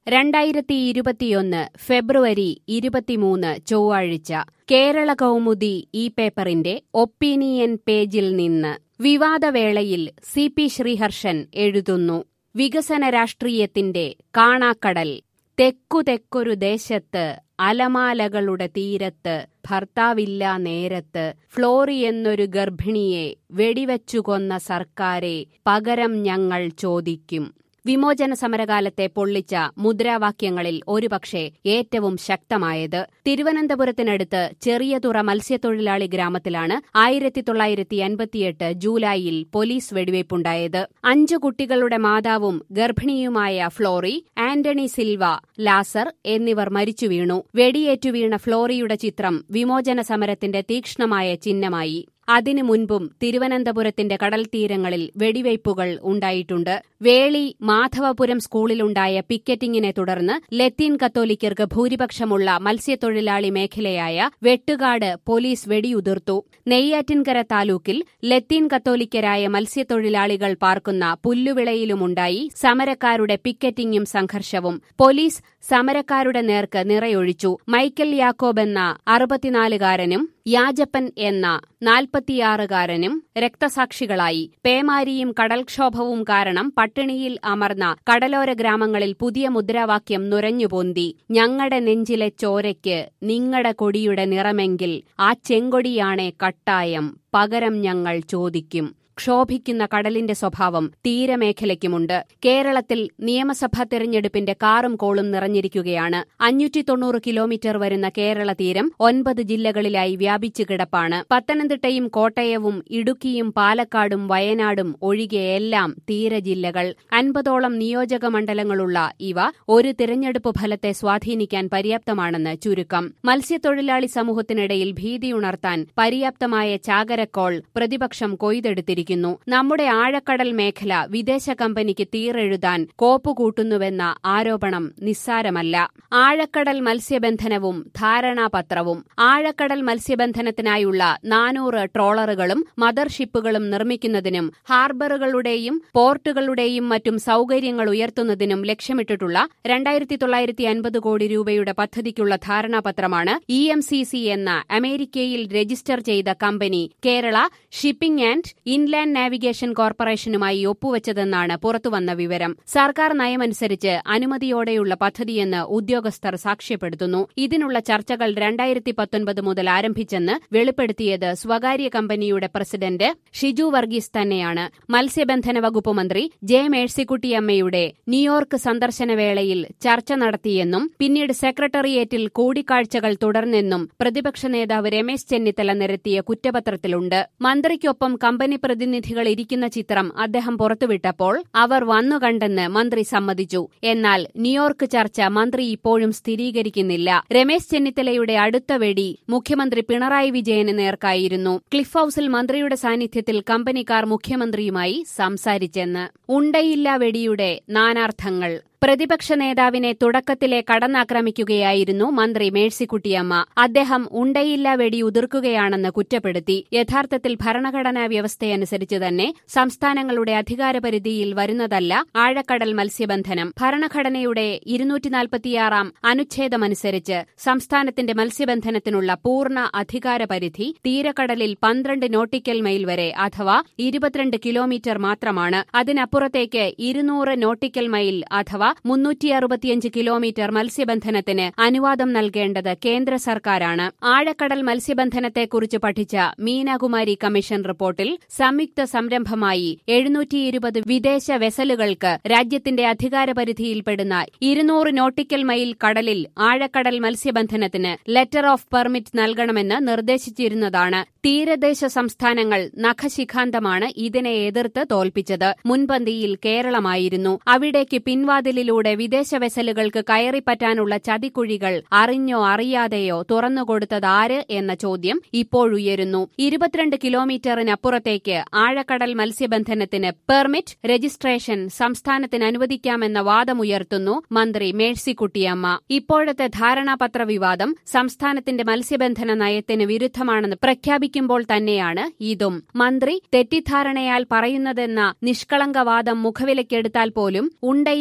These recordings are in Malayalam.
രണ്ടായിരത്തി ഇരുപത്തിയൊന്ന് ഫെബ്രുവരി ഇരുപത്തിമൂന്ന് ചൊവ്വാഴ്ച കേരള കൗമുദി ഈ പേപ്പറിന്റെ ഒപ്പീനിയൻ പേജിൽ നിന്ന് വിവാദവേളയിൽ സി പി ശ്രീഹർഷൻ എഴുതുന്നു വികസന രാഷ്ട്രീയത്തിന്റെ കാണാക്കടൽ തെക്കു തെക്കൊരു ദേശത്ത് അലമാലകളുടെ തീരത്ത് ഭർത്താവില്ല നേരത്ത് ഫ്ലോറി എന്നൊരു ഗർഭിണിയെ വെടിവെച്ചു കൊന്ന സർക്കാരെ പകരം ഞങ്ങൾ ചോദിക്കും വിമോചന സമരകാലത്തെ പൊള്ളിച്ച മുദ്രാവാക്യങ്ങളിൽ ഒരുപക്ഷെ ഏറ്റവും ശക്തമായത് തിരുവനന്തപുരത്തിനടുത്ത് ചെറിയതുറ മത്സ്യത്തൊഴിലാളി ഗ്രാമത്തിലാണ് ആയിരത്തി തൊള്ളായിരത്തി അൻപത്തിയെട്ട് ജൂലൈയിൽ പോലീസ് വെടിവയ്പുണ്ടായത് അഞ്ചു കുട്ടികളുടെ മാതാവും ഗർഭിണിയുമായ ഫ്ലോറി ആന്റണി സിൽവ ലാസർ എന്നിവർ മരിച്ചു വീണു വെടിയേറ്റു വീണ ഫ്ലോറിയുടെ ചിത്രം വിമോചന സമരത്തിന്റെ തീക്ഷ്ണമായ ചിഹ്നമായി അതിനു മുൻപും തിരുവനന്തപുരത്തിന്റെ കടൽ തീരങ്ങളിൽ വെടിവയ്പുകൾ ഉണ്ടായിട്ടുണ്ട് വേളി മാധവപുരം സ്കൂളിലുണ്ടായ പിക്കറ്റിംഗിനെ തുടർന്ന് ലത്തീൻ കത്തോലിക്കർക്ക് ഭൂരിപക്ഷമുള്ള മത്സ്യത്തൊഴിലാളി മേഖലയായ വെട്ടുകാട് പോലീസ് വെടിയുതിർത്തു നെയ്യാറ്റിൻകര താലൂക്കിൽ ലത്തീൻ കത്തോലിക്കരായ മത്സ്യത്തൊഴിലാളികൾ പാർക്കുന്ന പുല്ലുവിളയിലുമുണ്ടായി സമരക്കാരുടെ പിക്കറ്റിംഗും സംഘർഷവും പോലീസ് സമരക്കാരുടെ നേർക്ക് നിറയൊഴിച്ചു മൈക്കൽ യാക്കോബ് എന്ന അറുപത്തിനാലുകാരനും യാജപ്പൻ എന്ന നാൽപ്പത്തിയാറുകാരനും രക്തസാക്ഷികളായി പേമാരിയും കടൽക്ഷോഭവും കാരണം പട്ടിണിയിൽ അമർന്ന കടലോര ഗ്രാമങ്ങളിൽ പുതിയ മുദ്രാവാക്യം നുരഞ്ഞുപൊന്തി ഞങ്ങളുടെ നെഞ്ചിലെ ചോരയ്ക്ക് നിങ്ങളുടെ കൊടിയുടെ നിറമെങ്കിൽ ആ ചെങ്കൊടിയാണേ കട്ടായം പകരം ഞങ്ങൾ ചോദിക്കും ക്ഷോഭിക്കുന്ന കടലിന്റെ സ്വഭാവം തീരമേഖലയ്ക്കുമുണ്ട് കേരളത്തിൽ നിയമസഭാ തെരഞ്ഞെടുപ്പിന്റെ കാറും കോളും നിറഞ്ഞിരിക്കുകയാണ് അഞ്ഞൂറ്റി തൊണ്ണൂറ് കിലോമീറ്റർ വരുന്ന കേരള തീരം ഒൻപത് ജില്ലകളിലായി വ്യാപിച്ചു കിടപ്പാണ് പത്തനംതിട്ടയും കോട്ടയവും ഇടുക്കിയും പാലക്കാടും വയനാടും ഒഴികെ എല്ലാം തീരജില്ലകൾ അൻപതോളം നിയോജക മണ്ഡലങ്ങളുള്ള ഇവ ഒരു തിരഞ്ഞെടുപ്പ് ഫലത്തെ സ്വാധീനിക്കാൻ പര്യാപ്തമാണെന്ന് ചുരുക്കം മത്സ്യത്തൊഴിലാളി സമൂഹത്തിനിടയിൽ ഭീതിയുണർത്താൻ പര്യാപ്തമായ ചാകരക്കോൾ പ്രതിപക്ഷം കൊയ്തെടുത്തിരിക്കുന്നു നമ്മുടെ ആഴക്കടൽ മേഖല വിദേശ കമ്പനിക്ക് തീറെഴുതാൻ കോപ്പുകൂട്ടുന്നുവെന്ന ആരോപണം നിസ്സാരമല്ല ആഴക്കടൽ മത്സ്യബന്ധനവും ധാരണാപത്രവും ആഴക്കടൽ മത്സ്യബന്ധനത്തിനായുള്ള നാനൂറ് ട്രോളറുകളും മദർഷിപ്പുകളും നിർമ്മിക്കുന്നതിനും ഹാർബറുകളുടെയും പോർട്ടുകളുടെയും മറ്റും സൌകര്യങ്ങൾ ഉയർത്തുന്നതിനും ലക്ഷ്യമിട്ടിട്ടുള്ള രണ്ടായിരത്തി തൊള്ളായിരത്തി അൻപത് കോടി രൂപയുടെ പദ്ധതിക്കുള്ള ധാരണാപത്രമാണ് ഇ എം സി സി എന്ന അമേരിക്കയിൽ രജിസ്റ്റർ ചെയ്ത company Kerala shipping and inland navigation കോർപ്പറേഷനുമായി ഒപ്പുവച്ചതെന്നാണ് പുറത്തുവന്ന വിവരം സർക്കാർ നയമനുസരിച്ച് അനുമതിയോടെയുള്ള പദ്ധതിയെന്ന് ഉദ്യോഗസ്ഥർ സാക്ഷ്യപ്പെടുത്തുന്നു ഇതിനുള്ള ചർച്ചകൾ രണ്ടായിരത്തി പത്തൊൻപത് മുതൽ ആരംഭിച്ചെന്ന് വെളിപ്പെടുത്തിയത് സ്വകാര്യ കമ്പനിയുടെ പ്രസിഡന്റ് ഷിജു വർഗീസ് തന്നെയാണ് മത്സ്യബന്ധന വകുപ്പ് മന്ത്രി ജെ മേഴ്സിക്കുട്ടിയമ്മയുടെ ന്യൂയോർക്ക് സന്ദർശനവേളയിൽ ചർച്ച നടത്തിയെന്നും പിന്നീട് സെക്രട്ടേറിയറ്റിൽ കൂടിക്കാഴ്ചകൾ തുടർന്നെന്നും പ്രതിപക്ഷ നേതാവ് രമേശ് ചെന്നിത്തല നിരത്തിയ കുറ്റപത്രത്തിലുണ്ട് മന്ത്രിക്കൊപ്പം കമ്പനി പ്രതിനിധികൾ ഇരിക്കുന്ന ചിത്രം അദ്ദേഹം പുറത്തുവിട്ടപ്പോൾ അവർ വന്നുകണ്ടെന്ന് മന്ത്രി സമ്മതിച്ചു എന്നാൽ ന്യൂയോർക്ക് ചർച്ച മന്ത്രി ഇപ്പോഴും സ്ഥിരീകരിക്കുന്നില്ല രമേശ് ചെന്നിത്തലയുടെ അടുത്ത വെടി മുഖ്യമന്ത്രി പിണറായി വിജയന് നേർക്കായിരുന്നു ക്ലിഫ് ഹൌസിൽ മന്ത്രിയുടെ സാന്നിധ്യത്തിൽ കമ്പനിക്കാർ മുഖ്യമന്ത്രിയുമായി സംസാരിച്ചെന്ന് ഉണ്ടയില്ല വെടിയുടെ നാനാർത്ഥങ്ങൾ പ്രതിപക്ഷ നേതാവിനെ തുടക്കത്തിലെ കടന്നാക്രമിക്കുകയായിരുന്നു മന്ത്രി മേഴ്സിക്കുട്ടിയമ്മ അദ്ദേഹം ഉണ്ടയില്ല വെടി ഉതിർക്കുകയാണെന്ന് കുറ്റപ്പെടുത്തി യഥാർത്ഥത്തിൽ ഭരണഘടനാ വ്യവസ്ഥയനുസരിച്ച് തന്നെ സംസ്ഥാനങ്ങളുടെ അധികാരപരിധിയിൽ വരുന്നതല്ല ആഴക്കടൽ മത്സ്യബന്ധനം ഭരണഘടനയുടെ ഇരുന്നൂറ്റിനാൽപ്പത്തിയാറാം അനുച്ഛേദമനുസരിച്ച് സംസ്ഥാനത്തിന്റെ മത്സ്യബന്ധനത്തിനുള്ള പൂർണ്ണ അധികാരപരിധി തീരക്കടലിൽ പന്ത്രണ്ട് നോട്ടിക്കൽ മൈൽ വരെ അഥവാ ഇരുപത്തിരണ്ട് കിലോമീറ്റർ മാത്രമാണ് അതിനപ്പുറത്തേക്ക് ഇരുന്നൂറ് നോട്ടിക്കൽ മൈൽ അഥവാ മുന്നൂറ്റി അറുപത്തിയഞ്ച് കിലോമീറ്റർ മത്സ്യബന്ധനത്തിന് അനുവാദം നൽകേണ്ടത് കേന്ദ്ര സർക്കാരാണ് ആഴക്കടൽ മത്സ്യബന്ധനത്തെക്കുറിച്ച് പഠിച്ച മീനാകുമാരി കമ്മീഷൻ റിപ്പോർട്ടിൽ സംയുക്ത സംരംഭമായി എഴുന്നൂറ്റി ഇരുപത് വിദേശ വെസലുകൾക്ക് രാജ്യത്തിന്റെ അധികാരപരിധിയിൽപ്പെടുന്ന ഇരുന്നൂറ് നോട്ടിക്കൽ മൈൽ കടലിൽ ആഴക്കടൽ മത്സ്യബന്ധനത്തിന് ലെറ്റർ ഓഫ് പെർമിറ്റ് നൽകണമെന്ന് നിർദ്ദേശിച്ചിരുന്നതാണ് തീരദേശ സംസ്ഥാനങ്ങൾ നഖശിഖാന്തമാണ് ഇതിനെ എതിർത്ത് തോൽപ്പിച്ചത് മുൻപന്തിയിൽ കേരളമായിരുന്നു അവിടേക്ക് പിൻവാതിലിലൂടെ വിദേശ വെസലുകൾക്ക് കയറിപ്പറ്റാനുള്ള ചതിക്കുഴികൾ അറിഞ്ഞോ അറിയാതെയോ തുറന്നുകൊടുത്തതാര് എന്ന ചോദ്യം ഇപ്പോഴുയരുന്നു ഇരുപത്തിരണ്ട് കിലോമീറ്ററിനപ്പുറത്തേക്ക് ആഴക്കടൽ മത്സ്യബന്ധനത്തിന് പെർമിറ്റ് രജിസ്ട്രേഷൻ സംസ്ഥാനത്തിന് അനുവദിക്കാമെന്ന വാദമുയർത്തുന്നു മന്ത്രി മേഴ്സിക്കുട്ടിയമ്മ ഇപ്പോഴത്തെ ധാരണാപത്ര വിവാദം സംസ്ഥാനത്തിന്റെ മത്സ്യബന്ധന നയത്തിന് വിരുദ്ധമാണെന്ന് പ്രഖ്യാപിക്കുമ്പോൾ തന്നെയാണ് ഇതും മന്ത്രി തെറ്റിദ്ധാരണയാൽ പറയുന്നതെന്ന നിഷ്കളങ്കവാദം മുഖവിലക്കെടുത്താൽ പോലും ഉണ്ടയില്ല വെടി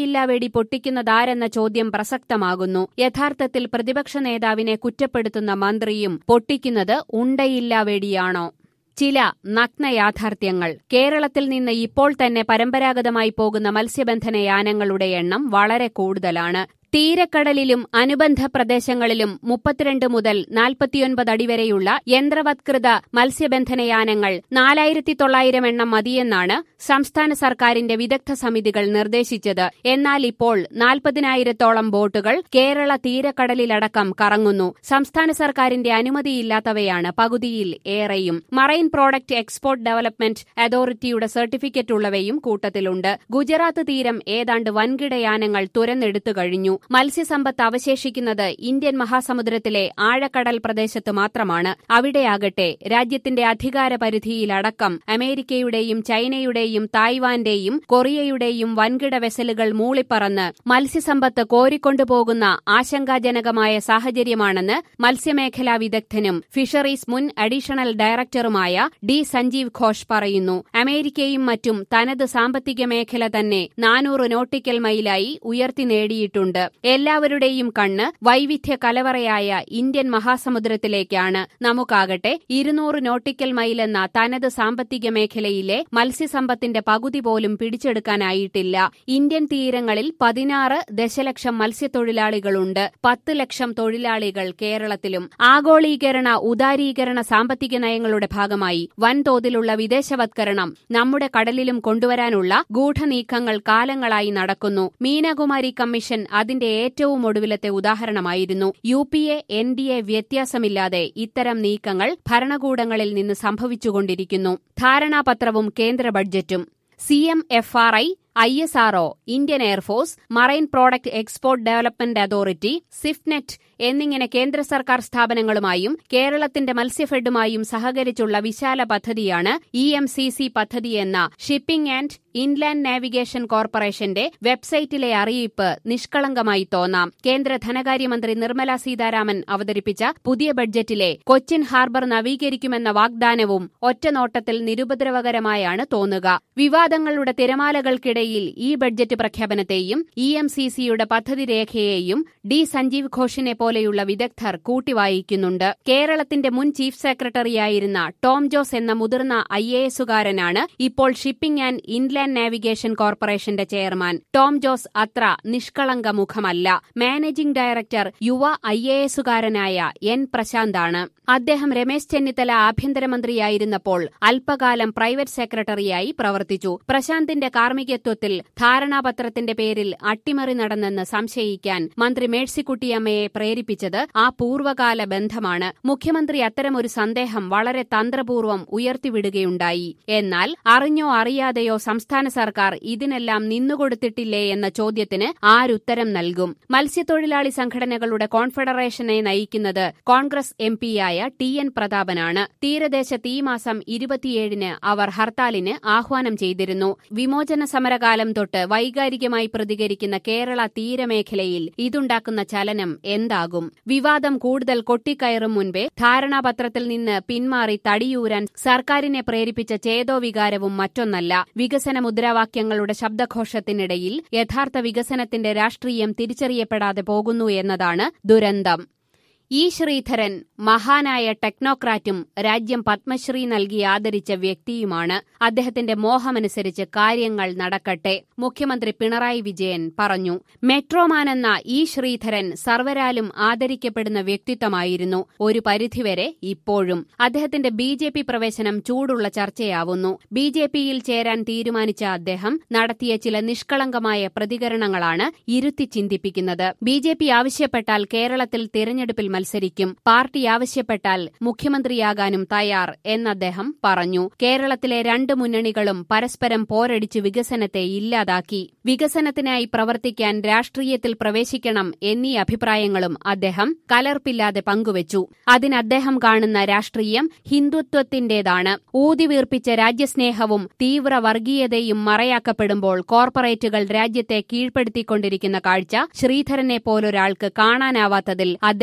പൊട്ടിക്കുന്നതാരെന്ന ചോദ്യം പ്രസക്തമാകുന്നു യഥാർത്ഥത്തിൽ പ്രതിപക്ഷ നേതാവിനെ കുറ്റപ്പെടുത്തുന്ന മന്ത്രിയും പൊട്ടിക്കുന്നത് ഉണ്ടയില്ല വെടിയാണോ ചില നഗ്ന യാഥാർത്ഥ്യങ്ങൾ കേരളത്തിൽ നിന്ന് ഇപ്പോൾ തന്നെ പരമ്പരാഗതമായി പോകുന്ന മത്സ്യബന്ധന യാനങ്ങളുടെ എണ്ണം വളരെ കൂടുതലാണ് തീരക്കടലിലും അനുബന്ധ പ്രദേശങ്ങളിലും മുപ്പത്തിരണ്ട് മുതൽ നാൽപ്പത്തിയൊൻപത് അടി വരെയുള്ള യന്ത്രവത്കൃത മത്സ്യബന്ധനയാനങ്ങൾ നാലായിരത്തി തൊള്ളായിരം എണ്ണം മതിയെന്നാണ് സംസ്ഥാന സർക്കാരിന്റെ വിദഗ്ധ സമിതികൾ നിർദ്ദേശിച്ചത് എന്നാൽ ഇപ്പോൾ നാൽപ്പതിനായിരത്തോളം ബോട്ടുകൾ കേരള തീരക്കടലിലടക്കം കറങ്ങുന്നു സംസ്ഥാന സർക്കാരിന്റെ അനുമതിയില്ലാത്തവയാണ് പകുതിയിൽ ഏറെയും മറൈൻ പ്രോഡക്റ്റ് എക്സ്പോർട്ട് ഡെവലപ്മെന്റ് അതോറിറ്റിയുടെ സർട്ടിഫിക്കറ്റ് ഉള്ളവയും കൂട്ടത്തിലുണ്ട് ഗുജറാത്ത് തീരം ഏതാണ്ട് വൻകിട യാനങ്ങൾ തുരന്നെടുത്തു കഴിഞ്ഞു മത്സ്യസമ്പത്ത് അവശേഷിക്കുന്നത് ഇന്ത്യൻ മഹാസമുദ്രത്തിലെ ആഴക്കടൽ പ്രദേശത്ത് മാത്രമാണ് അവിടെയാകട്ടെ രാജ്യത്തിന്റെ അധികാര പരിധിയിലടക്കം അമേരിക്കയുടെയും ചൈനയുടെയും തായ്വാന്റെയും കൊറിയയുടെയും വൻകിട വെസലുകൾ മൂളിപ്പറന്ന് മത്സ്യസമ്പത്ത് കോരിക്കൊണ്ടുപോകുന്ന ആശങ്കാജനകമായ സാഹചര്യമാണെന്ന് മത്സ്യമേഖലാ വിദഗ്ധനും ഫിഷറീസ് മുൻ അഡീഷണൽ ഡയറക്ടറുമായ ഡി സഞ്ജീവ് ഘോഷ് പറയുന്നു അമേരിക്കയും മറ്റും തനത് സാമ്പത്തിക മേഖല തന്നെ നാനൂറ് നോട്ടിക്കൽ മൈലായി ഉയർത്തി നേടിയിട്ടുണ്ട് എല്ലാവരുടെയും കണ്ണ് വൈവിധ്യ കലവറയായ ഇന്ത്യൻ മഹാസമുദ്രത്തിലേക്കാണ് നമുക്കാകട്ടെ ഇരുന്നൂറ് നോട്ടിക്കൽ മൈലെന്ന തനത് സാമ്പത്തിക മേഖലയിലെ മത്സ്യസമ്പത്തിന്റെ പകുതി പോലും പിടിച്ചെടുക്കാനായിട്ടില്ല ഇന്ത്യൻ തീരങ്ങളിൽ പതിനാറ് ദശലക്ഷം മത്സ്യത്തൊഴിലാളികളുണ്ട് പത്ത് ലക്ഷം തൊഴിലാളികൾ കേരളത്തിലും ആഗോളീകരണ ഉദാരീകരണ സാമ്പത്തിക നയങ്ങളുടെ ഭാഗമായി വൻതോതിലുള്ള വിദേശവത്കരണം നമ്മുടെ കടലിലും കൊണ്ടുവരാനുള്ള ഗൂഢനീക്കങ്ങൾ കാലങ്ങളായി നടക്കുന്നു മീനകുമാരി കമ്മീഷൻ അതിന്റെ ഏറ്റവും ഒടുവിലത്തെ ഉദാഹരണമായിരുന്നു U P A N D A വ്യത്യാസമില്ലാതെ ഇത്തരം നീക്കങ്ങൾ ഭരണകൂടങ്ങളിൽ നിന്ന് സംഭവിച്ചുകൊണ്ടിരിക്കുന്നു ധാരണാപത്രവും കേന്ദ്ര ബഡ്ജറ്റും C M F R I I S R O Indian air force marine product export development authority CIFNET എന്നിങ്ങനെ കേന്ദ്ര സർക്കാർ സ്ഥാപനങ്ങളുമായും കേരളത്തിന്റെ മത്സ്യഫെഡുമായും സഹകരിച്ചുള്ള വിശാല പദ്ധതിയാണ് ഇ എം സി സി പദ്ധതി എന്ന ഷിപ്പിംഗ് ആൻഡ് ഇൻലാൻഡ് നാവിഗേഷൻ കോർപ്പറേഷന്റെ വെബ്സൈറ്റിലെ അറിയിപ്പ് നിഷ്കളങ്കമായി തോന്നാം കേന്ദ്ര ധനകാര്യമന്ത്രി നിർമ്മല സീതാരാമൻ അവതരിപ്പിച്ച പുതിയ ബഡ്ജറ്റിലെ കൊച്ചിൻ ഹാർബർ നവീകരിക്കുമെന്ന വാഗ്ദാനവും ഒറ്റനോട്ടത്തിൽ നിരുപദ്രവകരമായാണ് തോന്നുക വിവാദങ്ങളുടെ തിരമാലകൾക്കിടയിൽ ഈ ബഡ്ജറ്റ് പ്രഖ്യാപനത്തെയും ഇ എം സി സിയുടെ പദ്ധതി രേഖയെയും ഡി സഞ്ജീവ് ഘോഷിനെ പോലെയുള്ള വിദഗ്ധർ കൂട്ടിവായിക്കുന്നുണ്ട് കേരളത്തിന്റെ മുൻ ചീഫ് സെക്രട്ടറിയായിരുന്ന ടോം ജോസ് എന്ന മുതിർന്ന ഐ എ എസുകാരനാണ് ഇപ്പോൾ ഷിപ്പിംഗ് ആൻഡ് ഇൻലാൻഡ് നാവിഗേഷൻ കോർപ്പറേഷന്റെ ചെയർമാൻ ടോം ജോസ് അത്ര നിഷ്കളങ്ക മുഖമല്ല മാനേജിംഗ് ഡയറക്ടർ യുവ ഐ എ എസുകാരനായ എൻ പ്രശാന്താണ് അദ്ദേഹം രമേശ് ചെന്നിത്തല ആഭ്യന്തരമന്ത്രിയായിരുന്നപ്പോൾ അല്പകാലം പ്രൈവറ്റ് സെക്രട്ടറിയായി പ്രവർത്തിച്ചു പ്രശാന്തിന്റെ കാർമ്മികത്വത്തിൽ ധാരണാപത്രത്തിന്റെ പേരിൽ അട്ടിമറി നടന്നെന്ന് സംശയിക്കാൻ മന്ത്രി മേഴ്സിക്കുട്ടിയമ്മയെ പ്രേരിപ്പിച്ചത് ആ പൂർവ്വകാല ബന്ധമാണ് മുഖ്യമന്ത്രി അത്തരമൊരു സന്ദേഹം വളരെ തന്ത്രപൂർവ്വം ഉയർത്തിവിടുകയുണ്ടായി എന്നാൽ അറിഞ്ഞോ അറിയാതെയോ സംസ്ഥാന സർക്കാർ ഇതിനെല്ലാം നിന്നുകൊടുത്തിട്ടില്ലേ എന്ന ചോദ്യത്തിന് ആരുത്തരം നൽകും മത്സ്യത്തൊഴിലാളി സംഘടനകളുടെ കോൺഫെഡറേഷനെ നയിക്കുന്നത് കോൺഗ്രസ് എം പിയായ ടി എൻ പ്രതാപനാണ് തീരദേശത്ത് ഈ മാസം ഇരുപത്തിയേഴിന് അവർ ഹർത്താലിന് ആഹ്വാനം ചെയ്തിരുന്നു വിമോചന സമരകാലം തൊട്ട് വൈകാരികമായി പ്രതികരിക്കുന്ന കേരള തീരമേഖലയിൽ ഇതുണ്ടാക്കുന്ന ചലനം എന്താകും വിവാദം കൂടുതൽ കൊട്ടിക്കയറും മുൻപേ ധാരണാപത്രത്തിൽ നിന്ന് പിന്മാറി തടിയൂരാൻ സർക്കാരിനെ പ്രേരിപ്പിച്ച ചേതോവികാരവും മറ്റൊന്നല്ല വികസന മുദ്രാവാക്യങ്ങളുടെ ശബ്ദഘോഷത്തിനിടയിൽ യഥാർത്ഥ വികസനത്തിന്റെ രാഷ്ട്രീയം തിരിച്ചറിയപ്പെടാതെ പോകുന്നു എന്നതാണ് ദുരന്തം ഇ ശ്രീധരൻ മഹാനായ ടെക്നോക്രാറ്റും രാജ്യം പത്മശ്രീ നൽകി ആദരിച്ച വ്യക്തിയുമാണ് അദ്ദേഹത്തിന്റെ മോഹമനുസരിച്ച് കാര്യങ്ങൾ നടക്കട്ടെ മുഖ്യമന്ത്രി പിണറായി വിജയൻ പറഞ്ഞു മെട്രോമാൻ എന്ന ഇ ശ്രീധരൻ സർവരാലും ആദരിക്കപ്പെടുന്ന വ്യക്തിത്വമായിരുന്നു ഒരു പരിധിവരെ ഇപ്പോഴും അദ്ദേഹത്തിന്റെ ബി ജെ പി പ്രവേശനം ചൂടുള്ള ചർച്ചയാവുന്നു ബി ജെ പിയിൽ ചേരാൻ തീരുമാനിച്ച അദ്ദേഹം നടത്തിയ ചില നിഷ്കളങ്കമായ പ്രതികരണങ്ങളാണ് ഇരുത്തി ചിന്തിപ്പിക്കുന്നത് ബി ജെ പി ആവശ്യപ്പെട്ടാൽ കേരളത്തിൽ തിരഞ്ഞെടുപ്പിൽ മത്സരിക്കും പാർട്ടി ആവശ്യപ്പെട്ടാൽ മുഖ്യമന്ത്രിയാകാനും തയ്യാർ എന്നദ്ദേഹം പറഞ്ഞു കേരളത്തിലെ രണ്ട് മുന്നണികളും പരസ്പരം പോരടിച്ച് വികസനത്തെ ഇല്ലാതാക്കി വികസനത്തിനായി പ്രവർത്തിക്കാൻ രാഷ്ട്രീയത്തിൽ പ്രവേശിക്കണം എന്നീ അഭിപ്രായങ്ങളും അദ്ദേഹം കലർപ്പില്ലാതെ പങ്കുവച്ചു അതിന് അദ്ദേഹം കാണുന്ന രാഷ്ട്രീയം ഹിന്ദുത്വത്തിന്റേതാണ് ഊതിവീർപ്പിച്ച രാജ്യസ്നേഹവും തീവ്ര വർഗീയതയും മറയാക്കപ്പെടുമ്പോൾ കോർപ്പറേറ്റുകൾ രാജ്യത്തെ കീഴ്പ്പെടുത്തിക്കൊണ്ടിരിക്കുന്ന കാഴ്ച ശ്രീധരനെ പോലൊരാൾക്ക് കാണാനാവാത്തതിൽ അദ്ദേഹത്തെ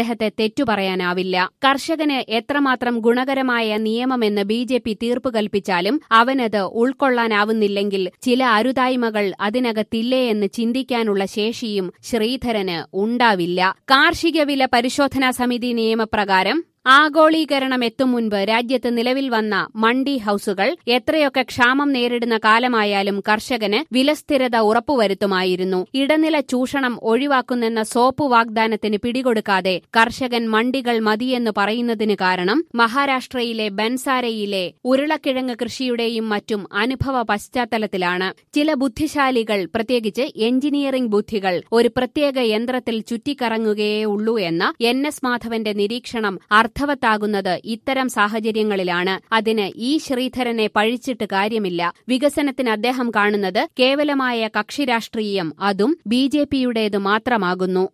തെറ്റുപറയാനാവില്ല കർഷകന് എത്രമാത്രം ഗുണകരമായ നിയമമെന്ന് ബി ജെ പി തീർപ്പ് കൽപ്പിച്ചാലും അവനത് ഉൾക്കൊള്ളാനാവുന്നില്ലെങ്കിൽ ചില അരുതായ്മകൾ അതിനകത്തില്ലേ എന്ന് ചിന്തിക്കാനുള്ള ശേഷിയും ശ്രീധരന് ഉണ്ടാവില്ല കാർഷിക വില പരിശോധനാ സമിതി നിയമപ്രകാരം ആഗോളീകരണം എത്തും മുൻപ് രാജ്യത്ത് നിലവിൽ വന്ന മണ്ഡി ഹൌസുകൾ എത്രയൊക്കെ ക്ഷാമം നേരിടുന്ന കാലമായാലും കർഷകന് വിലസ്ഥിരത ഉറപ്പുവരുത്തുമായിരുന്നു ഇടനില ചൂഷണം ഒഴിവാക്കുന്നെന്ന സോപ്പ് വാഗ്ദാനത്തിന് പിടികൊടുക്കാതെ കർഷകൻ മണ്ഡികൾ മതിയെന്ന് പറയുന്നതിന് കാരണം മഹാരാഷ്ട്രയിലെ ബൻസാരയിലെ ഉരുളക്കിഴങ്ങ് കൃഷിയുടെയും മറ്റും അനുഭവ പശ്ചാത്തലത്തിലാണ് ചില ബുദ്ധിശാലികൾ പ്രത്യേകിച്ച് എഞ്ചിനീയറിംഗ് ബുദ്ധികൾ ഒരു പ്രത്യേക യന്ത്രത്തിൽ ചുറ്റിക്കറങ്ങുകയേ ഉള്ളൂ എന്ന എൻ എസ് മാധവന്റെ നിരീക്ഷണം അർത്ഥവത്താകുന്നത് ഇത്തരം സാഹചര്യങ്ങളിലാണ് അതിന് ഈ ശ്രീധരനെ പഴിച്ചിട്ട് കാര്യമില്ല വികസനത്തിന് അദ്ദേഹം കാണുന്നത് കേവലമായ കക്ഷിരാഷ്ട്രീയം അതും ബി ജെ പിയുടേത് മാത്രമാകുന്നു